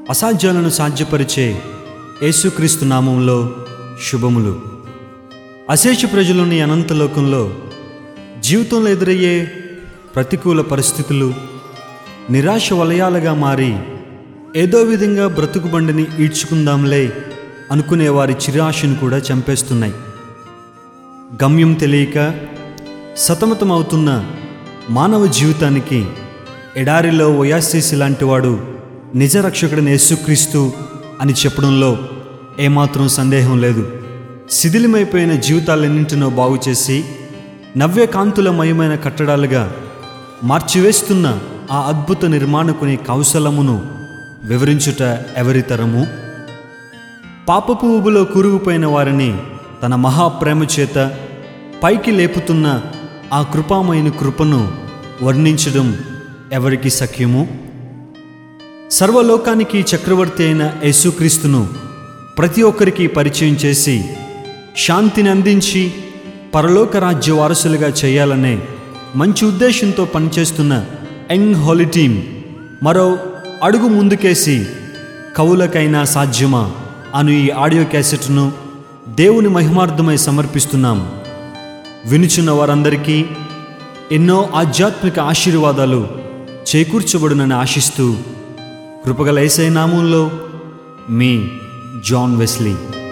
అసాధ్యాలను సాధ్యపరిచే యేసుక్రీస్తు నామంలో శుభములు అశేష ప్రజలోని అనంత లోకంలో జీవితంలో ఎదురయ్యే ప్రతికూల పరిస్థితులు నిరాశ వలయాలుగా మారి ఏదో విధంగా బ్రతుకు బండిని ఈడ్చుకుందాంలే అనుకునే వారి చిరాశను కూడా చంపేస్తున్నాయి గమ్యం తెలియక సతమతమవుతున్న మానవ జీవితానికి ఎడారిలో ఒయాసిసి లాంటివాడు నిజ రక్షకుడిని యేసుక్రీస్తు అని చెప్పడంలో ఏమాత్రం సందేహం లేదు శిథిలమైపోయిన జీవితాలన్నింటినో బాగు చేసి నవ్య కాంతులమయమైన కట్టడాలుగా మార్చివేస్తున్న ఆ అద్భుత నిర్మాణకుని కౌశలమును వివరించుట ఎవరితరము పాపపు ఊబులో కూరుకుపోయిన వారిని తన మహాప్రేమ చేత పైకి లేపుతున్న ఆ కృపామయని కృపను వర్ణించడం ఎవరికి సఖ్యము సర్వలోకానికి చక్రవర్తి అయిన యేసుక్రీస్తును ప్రతి ఒక్కరికి పరిచయం చేసి శాంతిని అందించి పరలోక రాజ్య వారసులుగా చేయాలనే మంచి ఉద్దేశంతో పనిచేస్తున్న యంగ్ హోలీ టీమ్ మరో అడుగు ముందుకేసి కవులకైనా సాధ్యమా అను ఈ ఆడియో క్యాసెట్ను దేవుని మహిమార్థమై సమర్పిస్తున్నాం వినుచున్న వారందరికీ ఎన్నో ఆధ్యాత్మిక ఆశీర్వాదాలు చేకూర్చబడునని ఆశిస్తూ కృపగల ఏసై నామంలో మీ జాన్ వెస్లీ